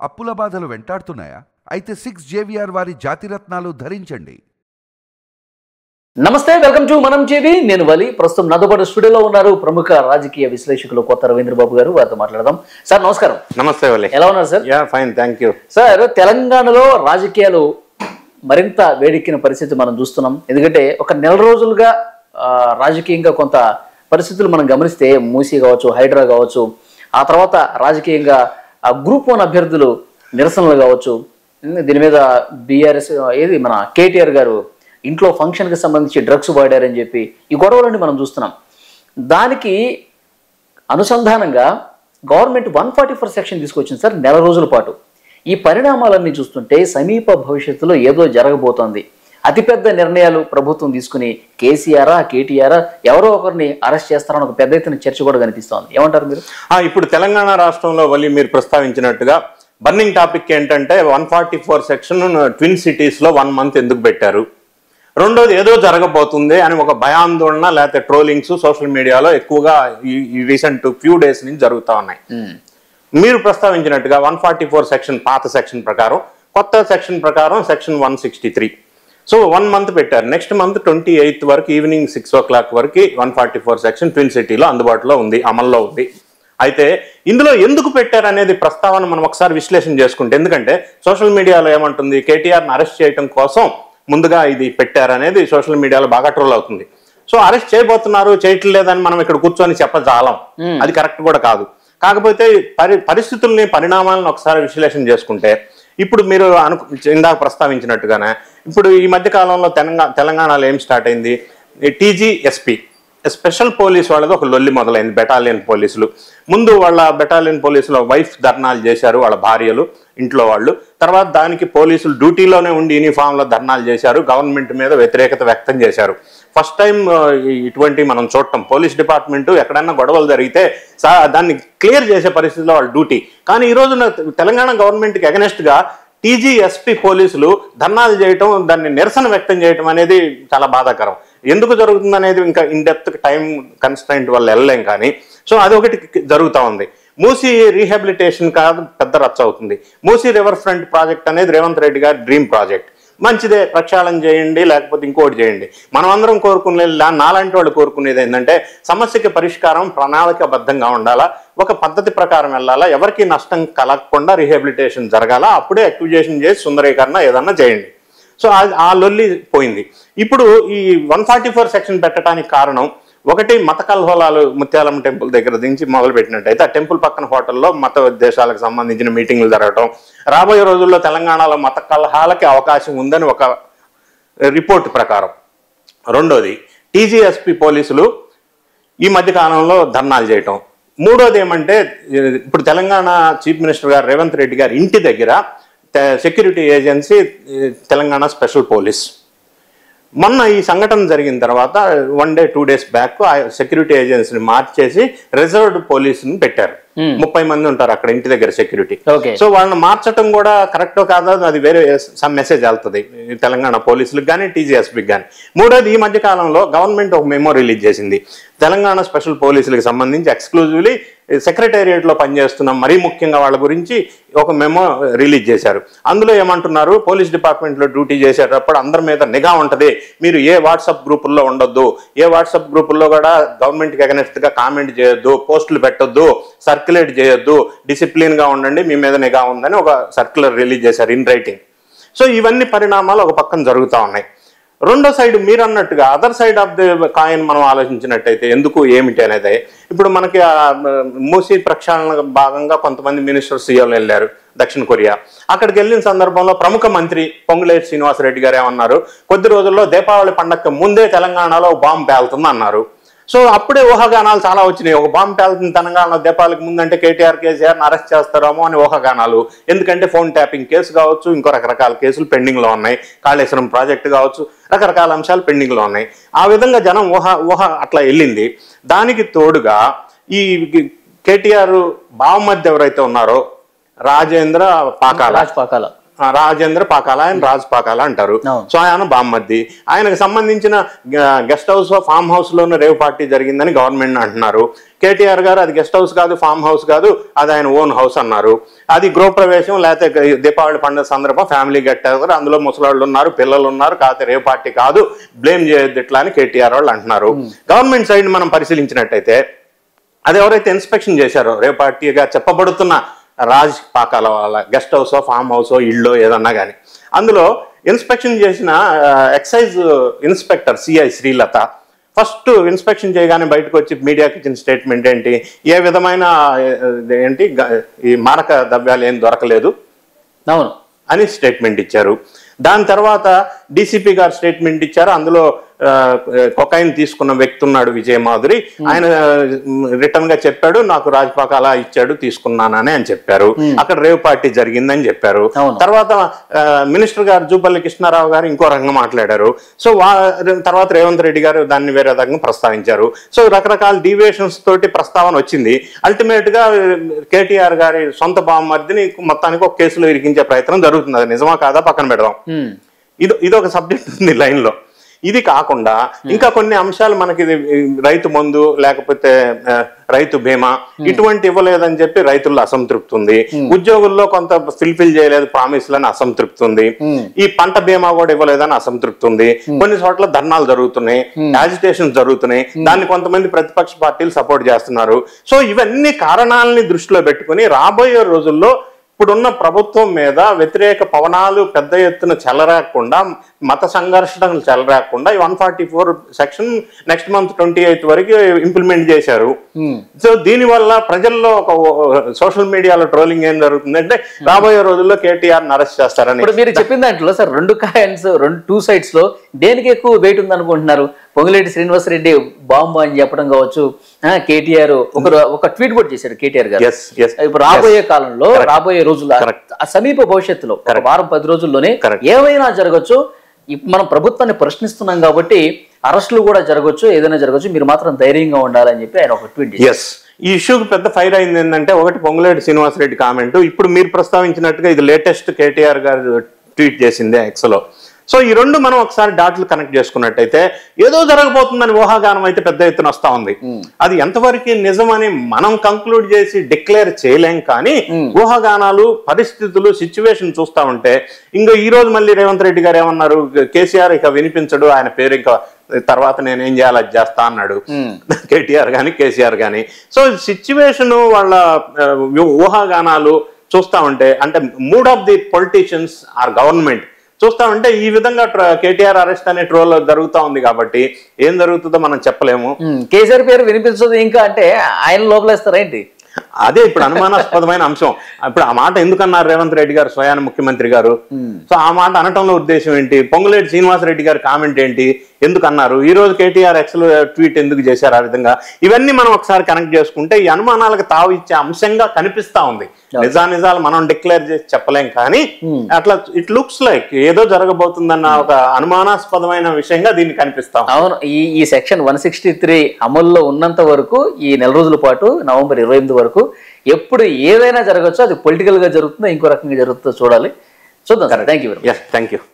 అప్పుల బాధలు వెంటాడుతున్నాయా అయితే సిక్స్ జేవిఆర్ వారి జాతిరత్నాలు ధరించండి నమస్తే వెల్కమ్ టు మనం చేవి నేను వలి ప్రస్తుతం నాతో పాటు స్టూడియోలో ఉన్నారు ప్రముఖ రాజకీయ విశ్లేషకులు కొత్త రవీంద్ర బాబు గారు వారితో మాట్లాడదాం సార్ నమస్కారం నమస్తే వల్లి ఎలా ఉన్నారు sir yeah fine thank you sir తెలంగాణలో రాజకీయాలు మరింత వేడెక్కిన పరిస్థితి మనం చూస్తున్నాం ఎందుకంటే ఒక నెల రోజులుగా ఆ, రాజకీయంగా కొంత పరిస్థితులు మనం గమనిస్తే మూసీ కావచ్చు హైడ్రా కావచ్చు ఆ తర్వాత రాజకీయంగా ఆ గ్రూప్ వన్ అభ్యర్థులు నిరసనలు కావచ్చు ఉమ్, దీని మీద బీఆర్ఎస్ ఏది మన కేటీఆర్ గారు ఇంట్లో ఫంక్షన్కి సంబంధించి డ్రగ్స్ వాడారని చెప్పి ఈ గొడవలన్నీ మనం చూస్తున్నాం దానికి అనుసంధానంగా government one forty four section తీసుకొచ్చింది సార్ నెల రోజుల పాటు ఈ పరిణామాలన్నీ చూస్తుంటే సమీప భవిష్యత్తులో ఏదో జరగబోతోంది అతిపెద్ద నిర్ణయాలు ప్రభుత్వం తీసుకుని కేసీఆరా కేటీఆరా ఎవరో ఒకరిని అరెస్ట్ చేస్తారని ఒక పెద్ద ఎత్తున చర్చ కూడా కనిపిస్తోంది ఏమంటారు మీరు ఆ, ఇప్పుడు తెలంగాణ రాష్ట్రంలో వల్లి మీరు ప్రస్తావించినట్టుగా బర్నింగ్ టాపిక్ ఏంటంటే one forty four section twin cities లో వన్ మంత్ ఎందుకు పెట్టారు రెండోది ఏదో జరగబోతుంది అని ఒక భయాందోళన లేకపోతే ట్రోలింగ్స్ సోషల్ మీడియాలో ఎక్కువగా ఈ రీసెంట్ ఫ్యూ డేస్ నుంచి జరుగుతూ ఉన్నాయి మీరు ప్రస్తావించినట్టుగా వన్ ఫార్టీ ఫోర్ సెక్షన్ పాత సెక్షన్ ప్రకారం కొత్త సెక్షన్ ప్రకారం section one sixty three so one month పెట్టారు నెక్స్ట్ మంత్ ట్వంటీ ఎయిత్ వరకు ఈవినింగ్ సిక్స్ ఓ క్లాక్ వరకు one forty four section twin సిటీలో అందుబాటులో ఉంది అమల్లో ఉంది అయితే ఇందులో ఎందుకు పెట్టారు అనేది ప్రస్తావన మనం ఒకసారి విశ్లేషణ చేసుకుంటే ఎందుకంటే సోషల్ మీడియాలో ఏమంటుంది కేటీఆర్ని అరెస్ట్ చేయడం కోసం ముందుగా ఇది పెట్టారనేది సోషల్ మీడియాలో బాగా ట్రోల్ అవుతుంది సో అరెస్ట్ చేయబోతున్నారు చేయట్లేదని మనం ఇక్కడ కూర్చొని చెప్పజాలం అది కరెక్ట్ కూడా కాదు కాకపోతే పరి పరిస్థితుల్ని పరిణామాలను ఒకసారి విశ్లేషణ చేసుకుంటే ఇప్పుడు మీరు అను ఇందాక ప్రస్తావించినట్టుగానే ఇప్పుడు ఈ మధ్య కాలంలో తెలంగాణ తెలంగాణలో ఏం స్టార్ట్ అయింది టీజీఎస్పీ స్పెషల్ పోలీస్ వాళ్ళది ఒక లొల్లి మొదలైంది బెటాలియన్ పోలీసులు ముందు వాళ్ళ బెటాలియన్ పోలీసుల వైఫ్ ధర్నాలు చేశారు వాళ్ళ భార్యలు ఇంట్లో వాళ్ళు తర్వాత దానికి పోలీసులు డ్యూటీలోనే ఉండి యూనిఫామ్లో ధర్నాలు చేశారు గవర్నమెంట్ మీద వ్యతిరేకత వ్యక్తం చేశారు ఫస్ట్ టైం ఇటువంటి మనం చూడటం పోలీస్ డిపార్ట్మెంట్ ఎక్కడన్నా గొడవలు జరిగితే సా దాన్ని క్లియర్ చేసే పరిస్థితిలో వాళ్ళ డ్యూటీ కానీ ఈ రోజున తెలంగాణ గవర్నమెంట్కి అగెనెస్ట్గా టీజీఎస్పీ పోలీసులు ధర్నాలు చేయటం దాన్ని నిరసన వ్యక్తం చేయటం అనేది చాలా బాధాకరం ఎందుకు జరుగుతుంది అనేది ఇంకా ఇన్ డెప్త్ టైం కన్స్టెంట్ వల్ల వెళ్ళలేం కానీ సో అది ఒకటి జరుగుతూ ఉంది మూసీ రీహాబిలిటేషన్ కాదు పెద్ద రచ్చ అవుతుంది మూసీ రివర్ ఫ్రంట్ ప్రాజెక్ట్ అనేది రేవంత్ రెడ్డి గారి డ్రీమ్ ప్రాజెక్ట్ మంచిదే ప్రక్షాళన చేయండి లేకపోతే ఇంకోటి చేయండి మనం అందరం కోరుకునే లా- నాలాంటి వాళ్ళు కోరుకునేది ఏంటంటే సమస్యకి పరిష్కారం ప్రణాళికబద్ధంగా ఉండాలా ఒక పద్ధతి ప్రకారం వెళ్ళాలా ఎవరికి నష్టం కలగకుండా రీహాబిలిటేషన్ జరగాల అప్పుడే అక్విజేషన్ చేసి సుందరీకరణ ఏదన్నా చేయండి సో ఆ- ఆ లొల్లి పోయింది ఇప్పుడు ఈ వన్ ఫార్టీ ఫోర్ సెక్షన్ పెట్టడానికి కారణం ఒకటి మత కల్హోలాలు ముత్యాలమ్మ టెంపుల్ దగ్గర దించి మొదలు పెట్టినట్టయితే ఆ టెంపుల్ పక్కన హోటల్లో మత ఉద్దేశాలకు సంబంధించిన మీటింగ్లు జరగటం రాబోయే రోజుల్లో తెలంగాణలో మత కలహాలకి అవకాశం ఉందని ఒక రిపోర్ట్ ప్రకారం రెండోది టీజీఎస్పీ పోలీసులు ఈ మధ్య కాలంలో ధర్నాలు చేయటం మూడోది ఏమంటే ఇప్పుడు తెలంగాణ చీఫ్ మినిస్టర్ గారు రేవంత్ రెడ్డి గారి ఇంటి దగ్గర తె- సెక్యూరిటీ ఏజెన్సీ ఈ, తెలంగాణ స్పెషల్ పోలీస్ మొన్న ఈ సంఘటన జరిగిన తర్వాత one day two days back ఆ సెక్యూరిటీ ఏజెన్సీని మార్చేసి రిజర్వ్డ్ పోలీసుని పెట్టారు ముప్పై మంది ఉంటారు అక్కడ ఇంటి దగ్గర సెక్యూరిటీ ఓకే సో వాళ్ళని మార్చడం కూడా కరెక్ట్ కాదా అది వేరే సమ్ మెసేజ్ వెళ్తుంది ఈ తెలంగాణ పోలీసులకు కానీ టీజీఎస్పీకి కానీ మూడోది ఈ మధ్య కాలంలో గవర్నమెంట్ ఒక మెమో రిలీజ్ చేసింది తెలంగాణ స్పెషల్ పోలీసులకు సంబంధించి ఎక్స్క్లూజివ్లీ సెక్రటేరియట్ లో పనిచేస్తున్న మరీ ముఖ్యంగా వాళ్ళ గురించి ఒక మెమో రిలీజ్ చేశారు అందులో ఏమంటున్నారు పోలీస్ డిపార్ట్మెంట్ లో డ్యూటీ చేసేటప్పుడు అందరి మీద నిఘా ఉంటది మీరు ఏ వాట్సాప్ గ్రూపుల్లో ఉండొద్దు ఏ వాట్సాప్ గ్రూపుల్లో కూడా గవర్నమెంట్ కి అగనెస్ట్ గా కామెంట్ చేయొద్దు పోస్టులు పెట్టొద్దు సర్క్యులేట్ చేయొద్దు డిసిప్లిన్ గా ఉండండి మీ మీద నిఘా ఉందని ఒక సర్క్యులర్ రిలీజ్ చేశారు ఇన్ రైటింగ్ సో ఇవన్నీ పరిణామాలు ఒక పక్కన జరుగుతూ ఉన్నాయి రెండో సైడ్ మీరు అన్నట్టుగా other side of the coin మనం ఆలోచించినట్టయితే ఎందుకు ఏమిటి అనేది ఇప్పుడు మనకి ఆ, మూసీ ప్రక్షాళన భాగంగా కొంతమంది మినిస్టర్స్ సీఎంలు వెళ్ళారు దక్షిణ కొరియా అక్కడికి వెళ్ళిన సందర్భంలో ప్రముఖ మంత్రి పొంగులేటి శ్రీనివాసరెడ్డి గారు ఏమన్నారు కొద్ది రోజుల్లో దీపావళి పండగకి ముందే తెలంగాణలో బాంబు పేలుతుంది అన్నారు సో అప్పుడే ఊహాగానాలు చాలా వచ్చినాయి ఒక బాంబు పేలుతుంది తెలంగాణ దీపావళికి ముందంటే కేటీఆర్ కేసీఆర్ని అరెస్ట్ చేస్తారేమో అని ఊహాగానాలు ఎందుకంటే ఫోన్ ట్యాపింగ్ కేసు కావచ్చు ఇంకో రకరకాల కేసులు పెండింగ్ లో ఉన్నాయి కాళేశ్వరం ప్రాజెక్టు కావచ్చు రకరకాల అంశాలు పెండింగ్ లో ఉన్నాయి ఆ విధంగా జనం ఊహ ఊహ అట్లా వెళ్ళింది దానికి తోడుగా ఈ కేటీఆర్ బావమధ్య ఎవరైతే ఉన్నారో రాజేంద్ర పాకాల రాజ్ పాకాల ఆ, రాజేంద్ర పాకాల ఆయన రాజ్ పాకాల అంటారు అవును. సో ఆయన బామ్మద్ది ఆయనకు సంబంధించిన గ- గెస్ట్ హౌస్ ఫామ్ హౌస్ లోనే రేవ్ పార్టీ జరిగిందని గవర్నమెంట్ అంటున్నారు కేటీఆర్ గారు అది గెస్ట్ హౌస్ కాదు ఫామ్ హౌస్ కాదు అది ఆయన ఓన్ హౌస్ అన్నారు అది గృహప్రవేశం లేకపోతే దీపావళి పండుగ సందర్భం ఫ్యామిలీ గెట్ టుగెదర్ అందులో ముసలాళ్ళు ఉన్నారు పిల్లలు ఉన్నారు కాకపోతే రేవ్ పార్టీ కాదు బ్లేమ్ చేయొద్దు ఇట్లా అని కేటీఆర్ వాళ్ళు అంటున్నారు గవర్నమెంట్ సైడ్ మనం పరిశీలించినట్టయితే అది ఎవరైతే ఇన్స్పెక్షన్ చేశారో రేవ్ పార్టీగా చెప్పబడుతున్న రాజ్ పాకాల వాళ్ళ గెస్ట్ హౌస్ ఫామ్ హౌస్ ఇల్లు ఏదన్నా కానీ అందులో ఇన్స్పెక్షన్ చేసిన excise inspector CI Srilatha first inspection చేయగానే బయటకు వచ్చి మీడియాకి ఇచ్చిన స్టేట్మెంట్ ఏంటి ఏ విధమైన ఆ, ఏంటి గ- ఈ మారక ద్రవ్యాలు ఏం దొరకలేదు అవును అని స్టేట్మెంట్ ఇచ్చారు దాని తర్వాత డీసీపీ గారు స్టేట్మెంట్ ఇచ్చారు అందులో ఆ, కొకైన్ తీసుకున్న వ్యక్తి ఉన్నాడు విజయ మాధురి ఆయన రిటర్న్ గా చెప్పాడు నాకు రాజపాక అలా ఇచ్చాడు తీసుకున్నానని అని చెప్పారు అక్కడ రేవ్ పార్టీ జరిగిందని చెప్పారు అవును. తర్వాత ఆ, మినిస్టర్ గారు జూపల్లి కృష్ణారావు గారు ఇంకో రకంగా మాట్లాడారు సో వా తర్వాత రేవంత్ రెడ్డి గారు దాన్ని వేరే రకంగా ప్రస్తావించారు సో రకరకాల డీవియేషన్స్ తోటి ప్రస్తావన వచ్చింది అల్టిమేట్ గా కేటీఆర్ గారి సొంత బామ్మర్దిని మొత్తానికి ఒక కేసులో ఇరికించే ప్రయత్నం జరుగుతుంది అది నిజమా కాదా పక్కన పెడదాం ఉమ్. ఇది ఇది ఒక సబ్జెక్ట్ ఉంది లైన్ లో ఇది కాకుండా ఇంకా కొన్ని అంశాలు మనకి ఇది, ఈ, రైతు మందు లేకపోతే ఆ, రైతు బీమా ఇటువంటి ఇవ్వలేదని చెప్పి రైతుల్లో అసంతృప్తి ఉంది ఉద్యోగుల్లో కొంత ఫిల్ఫిల్ చేయలేదు ప్రామిస్లని అసంతృప్తి ఉంది ఈ పంట బీమా కూడా ఇవ్వలేదని అసంతృప్తి ఉంది కొన్ని చోట్ల ధర్నాలు జరుగుతున్నాయి యాజిటేషన్ జరుగుతున్నాయి దాన్ని కొంతమంది ప్రతిపక్ష పార్టీలు సపోర్ట్ చేస్తున్నారు సో ఇవన్నీ కారణాలని దృష్టిలో పెట్టుకుని రాబోయే రోజుల్లో ఇప్పుడున్న ప్రభుత్వం మీద వ్యతిరేక పవనాలు పెద్ద ఎత్తున చెలరాకుండా మత సంఘర్షణలు చెలరాకుండా ఈ one forty four section next month twenty eighth వరకు ఇంప్లిమెంట్ చేశారు సో దీని వల్ల ప్రజల్లో ఒక సోషల్ మీడియాలో ట్రోలింగ్ ఏం జరుగుతుందంటే రాబోయే రోజుల్లో కేటీఆర్ అరెస్ట్ చేస్తారని ఇప్పుడు మీరు చెప్పిన దాంట్లో సార్ రెండు కాయిన్స్ రెండు టూ సైడ్స్ లో దేనికి ఎక్కువ వెయిట్ ఉంది అనుకుంటున్నారు పొంగులేటి శ్రీనివాసరెడ్డి బాంబు అని చెప్పడం కావచ్చు కేటీఆర్ ఒక ఒక ట్వీట్ కూడా చేశారు కేటీఆర్ గారు Yes, yes, ఇప్పుడు రాబోయే కాలంలో రాబోయే రోజుల్లో Correct. ఆ సమీప భవిష్యత్తులో ఒక వారం పది రోజుల్లోనే Correct. ఏమైనా జరగచ్చు ఇప్ మనం ప్రభుత్వాన్ని ప్రశ్నిస్తున్నాం కాబట్టి అరెస్టులు కూడా జరగచ్చు ఏదైనా జరగచ్చు మీరు మాత్రం ధైర్యంగా ఉండాలని చెప్పి ఆయన ఒక ట్వీట్ చేశారు ఎస్ ఈ ఇష్యూకి పెద్ద ఫైర్ అయింది ఏంటంటే ఒకటి పొంగులేటి శ్రీనివాసరెడ్డి కామెంట్ ఇప్పుడు మీరు ప్రస్తావించినట్టుగా ఇది లేటెస్ట్ కేటీఆర్ గారు ట్వీట్ చేసిందే ఎక్స్లో సో ఈ రెండు మనం ఒకసారి డాట్లు కనెక్ట్ చేసుకున్నట్టయితే ఏదో జరగబోతుందని ఊహాగానం అయితే పెద్ద ఎత్తున వస్తా ఉంది అది ఎంతవరకు నిజమని మనం కంక్లూడ్ చేసి డిక్లేర్ చేయలేం కానీ ఊహాగానాలు పరిస్థితులు సిచ్యువేషన్ చూస్తా ఉంటే ఇంకా ఈ రోజు మళ్ళీ రేవంత్ రెడ్డి గారు ఏమన్నారు కేసీఆర్ ఇక వినిపించడు ఆయన పేరు ఇంకా తర్వాత నేను ఏం చేయాలి అది చేస్తా అన్నాడు కేటీఆర్ కానీ కేసీఆర్ కానీ సో సిచ్యువేషన్ వాళ్ళ ఆ, ఊహాగానాలు చూస్తా ఉంటే అంటే mood of the politicians or government చూస్తా ఉంటే ఈ విధంగా కేటీఆర్ అరెస్ట్ అనే ట్రోల్ జరుగుతా ఉంది కాబట్టి ఏం జరుగుతుందో మనం చెప్పలేము ఉమ్, కేసీఆర్ పేరు వినిపించదు ఇంకా అంటే ఆయన లోపలేస్తారా ఏంటి అదే ఇప్పుడు అనుమానాస్పదమైన అంశం ఇప్పుడు ఆ మాట ఎందుకన్నారు రేవంత్ రెడ్డి గారు స్వయాన ముఖ్యమంత్రి గారు సో ఆ మాట అనటంలో ఉద్దేశం ఏంటి పొంగులేటి శ్రీనివాసరెడ్డి గారి కామెంట్ ఏంటి ఎందుకు అన్నారు ఈ రోజు కేటీఆర్ ఎక్సల్ ట్వీట్ ఎందుకు చేశారు ఆ విధంగా ఇవన్నీ మనం ఒకసారి కనెక్ట్ చేసుకుంటే ఈ అనుమానాలకు తావు ఇచ్చే అంశంగా కనిపిస్తా ఉంది నిజానిజాలు మనం డిక్లేర్ చేసి చెప్పలేం కానీ అట్లా ఇట్ లుక్స్ లైక్ ఏదో జరగబోతుందన్న ఒక అనుమానాస్పదమైన విషయంగా దీన్ని కనిపిస్తా ఉంది. అవును ఈ ఈ సెక్షన్ వన్ సిక్స్టీ త్రీ అమల్లో ఉన్నంత వరకు ఈ నెల రోజుల పాటు నవంబర్ ఇరవై ఎనిమిది వరకు ఎప్పుడు ఏదైనా జరగచ్చు అది పొలిటికల్ గా జరుగుతుందో ఇంకో రకంగా జరుగుతుందో చూడాలి చూద్దాం sir thank you yes thank you